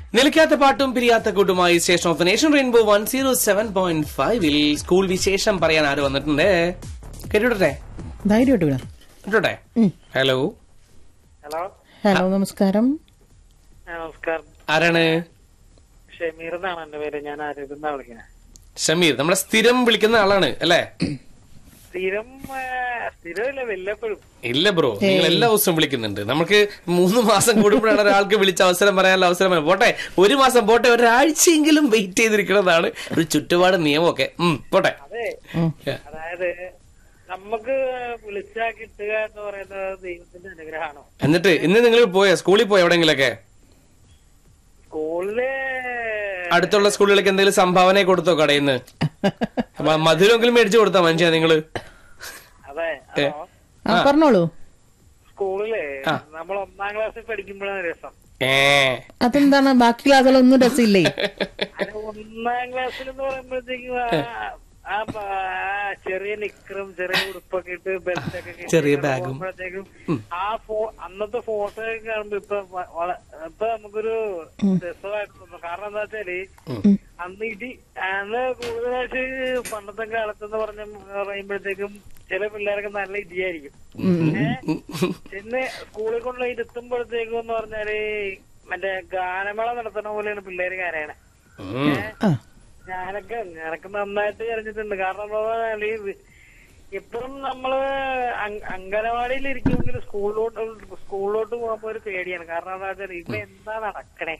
നിലയ്ക്കാത്ത പാട്ടും പിരിയാത്ത കൂട്ടുമായി station of the nation rainbow one zero seven point ഫൈവിൽ സ്കൂൾ വിശേഷം പറയാൻ ആര് വന്നിട്ടുണ്ട് കേട്ടിട്ടെ ധൈര്യമായിട്ട് വിടാം കേട്ടോട്ടെ ഹലോ ഹലോ ഹലോ നമസ്കാരം ആ, നമസ്കാരം ആരാണ് ഷമീർ എന്നാണ് എന്റെ പേര് ഞാൻ ആരോഗ്യ വിളിക്കുന്നത് ഷമീർ നമ്മുടെ സ്ഥിരം വിളിക്കുന്ന ആളാണ് അല്ലേ സ്ഥിരം ആ, സ്ഥിരമില്ല വല്ലപ്പോഴും ഇല്ല ബ്രോ നിങ്ങൾ എല്ലാ ദിവസവും വിളിക്കുന്നുണ്ട് നമുക്ക് മൂന്ന് മാസം കൂടുമ്പോഴാണ് ഒരാൾക്ക് വിളിച്ച അവസരം പറയാനുള്ള അവസരം വരാൻ. പോട്ടെ ഒരു മാസം പോട്ടെ ഒരാഴ്ചയെങ്കിലും വെയിറ്റ് ചെയ്തിരിക്കുന്നതാണ് ഒരു ചുറ്റുപാട് നിയമമൊക്കെ ഉം പോട്ടെ അതെ അതായത് നമുക്ക് വിളിച്ചാ കിട്ടുക എന്ന് പറയുന്നത് ദൈവത്തിന്റെ അനുഗ്രഹമാണോ എന്നിട്ട് ഇന്ന് നിങ്ങൾ പോയോ സ്കൂളിൽ പോയോ എവിടെയെങ്കിലൊക്കെ സ്കൂളില് അടുത്തുള്ള സ്കൂളുകളിലേക്ക് എന്തെങ്കിലും സംഭാവന കൊടുത്തോ കടയിൽ നിന്ന് അപ്പൊ മധുരമെങ്കിലും മേടിച്ചു കൊടുത്താ മനുഷ്യ നിങ്ങള് അതെ അതോ ആ പറഞ്ഞോളൂ സ്കൂളില് നമ്മൾ ഒന്നാം ക്ലാസ്സിൽ പഠിക്കുമ്പോഴാണ് രസം ഏ അതെന്താണ് ബാക്കി ക്ലാസ്സുകളൊന്നും രസമില്ലേ അത് ഒന്നാം ക്ലാസ്സിൽ എന്ന് പറയുമ്പോഴത്തേക്കും ആ- ആ പ- ആ ചെറിയ നിക്കറും ചെറിയ ഉടുപ്പൊക്കെ ഇട്ട് ബെൽറ്റ് ഒക്കെ ഇട്ട് ചെറിയ ഇങ്ങനെ ബാഗും. പോകുമ്പോഴത്തേക്കും ആ ഫോ അന്നത്തെ ഫോട്ടോ ഒക്കെ കാണുമ്പോ ഇപ്പൊ വ- വള- ഇപ്പൊ നമുക്കൊരു രസമായിട്ട് തോന്നും കാരണം എന്താ വെച്ചാല് അന്ന് ഇടി അന്ന് കൂടുതലായിട്ട് പണ്ടത്തെ കാലത്തെന്ന് പറഞ്ഞ പറയുമ്പോഴത്തേക്കും ചില പിള്ളേർക്ക് നല്ല ഇടിയായിരിക്കും ഏ? പിന്നെ സ്കൂളിൽ കൊണ്ട് ഇരുത്തുമ്പോഴത്തേക്കും എന്ന് പറഞ്ഞാല് മറ്റേ ഗാനമേള നടത്തുന്ന പോലെയാണ് പിള്ളേര് കരയണേ ഉം. ആ ഞാനൊക്കെ ഞാനൊക്കെ നന്നായിട്ട് കരഞ്ഞിട്ടുണ്ട് കാരണം എന്താ പറഞ്ഞാല് ഈ ഇപ്പം നമ്മള് അങ്- അംഗനവാടിയിൽ ഇരിക്കുമെങ്കിൽ സ്കൂളിലോട്ട് സ്കൂളിലോട്ട് പോകുമ്പോ ഒരു പേടിയാണ് കാരണം എന്താ വെച്ചാൽ ഇപ്പൊ എന്താ നടക്കണേ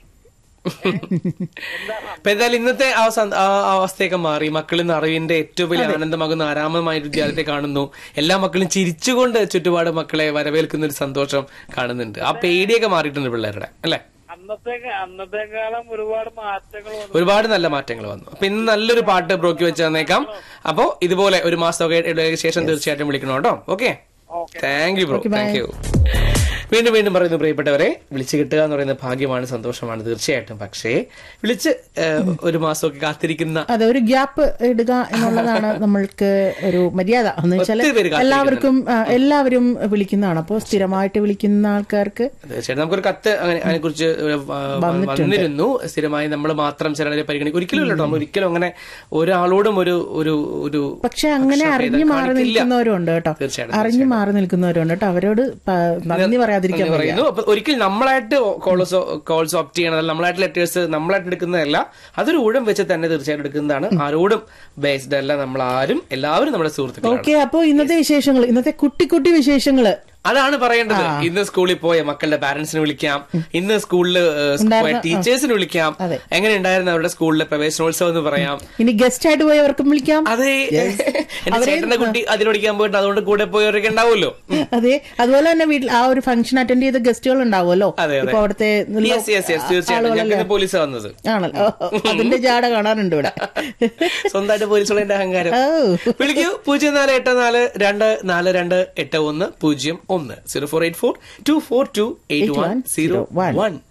ഏ? എന്താ അപ്പൊ എന്തായാലും ഇന്നത്തെ ആ സന്ത- ആ അവസ്ഥയൊക്കെ മാറി മക്കൾ ഇന്ന് അറിവിന്റെ ഏറ്റവും വലിയ ആനന്ദമാകുന്ന ആരാമമായ ഒരു വിദ്യാലയത്തെ കാണുന്നു എല്ലാ മക്കളും ചിരിച്ചുകൊണ്ട് ചുറ്റുപാട് മക്കളെ വരവേൽക്കുന്ന ഒരു സന്തോഷം കാണുന്നുണ്ട് ആ പേടിയൊക്കെ മാറിയിട്ടുണ്ട് പിള്ളേരുടെ അല്ലെ അന്നത്തെ അന്നത്തെ കാലം ഒരുപാട് മാറ്റങ്ങൾ വന്നു ഒരുപാട് നല്ല മാറ്റങ്ങൾ വന്നു അപ്പൊ ഇന്ന് നല്ലൊരു പാട്ട് ബ്രോക്കി വെച്ച് തന്നേക്കാം അപ്പോ ഇതുപോലെ ഒരു മാസമൊക്കെ ശേഷം തീർച്ചയായിട്ടും വിളിക്കണം കേട്ടോ okay thank you bro thank you വീണ്ടും വീണ്ടും പറയുന്നു പ്രിയപ്പെട്ടവരെ വിളിച്ചു കിട്ടുക എന്ന് പറയുന്ന ഭാഗ്യമാണ് സന്തോഷമാണ് തീർച്ചയായിട്ടും പക്ഷേ വിളിച്ച് ഏഹ്, ഒരു മാസമൊക്കെ കാത്തിരിക്കുന്ന അതെ ഒരു ഗ്യാപ്പ് ഇടുക എന്നുള്ളതാണ് നമ്മൾക്ക് ഒരു മര്യാദ എന്ന് വെച്ചാൽ ഒത്തിരി പേര് കാത്തിരിക്കുന്നുണ്ട്. എല്ലാവർക്കും ആ, എല്ലാവരും വിളിക്കുന്നതാണ് അപ്പോൾ സ്ഥിരമായിട്ട് വിളിക്കുന്ന ആൾക്കാർക്ക് തീർച്ചയായിട്ടും നമുക്കൊരു കത്ത് അങ്ങനെ അതിനെക്കുറിച്ച് വന്നിരുന്നു സ്ഥിരമായി നമ്മൾ മാത്രം ചിലരെ പരിഗണിക്കും ഒരിക്കലും ഇല്ല കേട്ടോ നമ്മൾ ഒരിക്കലും അങ്ങനെ ഒരാളോടും ഒരു ഒരു ഒരു പക്ഷെ അങ്ങനെ പക്ഷപാതം അറിഞ്ഞു മാറി കാണിക്കില്ല. നിൽക്കുന്നവരുണ്ട് കേട്ടോ തീർച്ചയായിട്ടും, അറിഞ്ഞു മാറി നിൽക്കുന്നവരുണ്ട് കേട്ടോ അവരോട് പ- നന്ദി പറയാതിരിക്കാൻ എന്ന് വയ്യ. പറയുന്നു അപ്പൊ ഒരിക്കലും നമ്മളായിട്ട് കോൾസ് കോൾസ് ഓപ്റ്റ് ചെയ്യണതല്ല നമ്മളായിട്ട് ലെറ്റേഴ്സ് നമ്മളായിട്ട് എടുക്കുന്നതല്ല അതൊരു ഊഴം വെച്ച് തന്നെ തീർച്ചയായിട്ടും എടുക്കുന്നതാണ് ആരോടും ബേസ്ഡ് അല്ല നമ്മൾ ആരും എല്ലാവരും നമ്മുടെ സുഹൃത്തുക്കളാണ് ഓക്കെ അപ്പൊ ഇന്നത്തെ വിശേഷങ്ങൾ ഇന്നത്തെ കുട്ടി കുട്ടി വിശേഷങ്ങള് അതാണ് പറയേണ്ടത് ഇന്ന് സ്കൂളിൽ പോയ മക്കളുടെ പാരന്റ്സിനെ വിളിക്കാം ഇന്ന് സ്കൂളിൽ പോയ ടീച്ചേഴ്സിനെ വിളിക്കാം അതെ. എങ്ങനെ ഉണ്ടായിരുന്നു അവരുടെ സ്കൂളിലെ പ്രവേശനോത്സവം എന്ന് പറയാം ഇനി ഗസ്റ്റ് ആയിട്ട് പോയവർക്കും വിളിക്കാം അതെ എന്റെ ചേട്ടന്റെ കുട്ടി അതിലൊടിക്കാൻ പോയിട്ട് അതുകൊണ്ട് കൂടെ പോയവരൊക്കെ ഉണ്ടാവുമല്ലോ അതെ അതുപോലെ തന്നെ വീട്ടിൽ ആ ഒരു ഫംഗ്ഷൻ അറ്റൻഡ് ചെയ്ത ഗസ്റ്റുകൾ ഉണ്ടാവുമല്ലോ അതെ, അതെ. ഇപ്പൊ അവിടുത്തെ യെസ് യെസ് യെസ് തീർച്ചയായിട്ടും ഞങ്ങൾക്ക് പോലീസ് വന്നത് ആണല്ലോ അതിന്റെ ജാട കാണാനുണ്ട് ഇവിടെ സ്വന്തമായിട്ട് പോലീസുള്ള എന്റെ അഹങ്കാരം ഓ വിളിക്കൂ പൂജ്യം നാല് എട്ട് നാല് രണ്ട് നാല് രണ്ട് എട്ട് ഒന്ന് പൂജ്യം ഒന്ന് zero four eight four two four two eight one zero one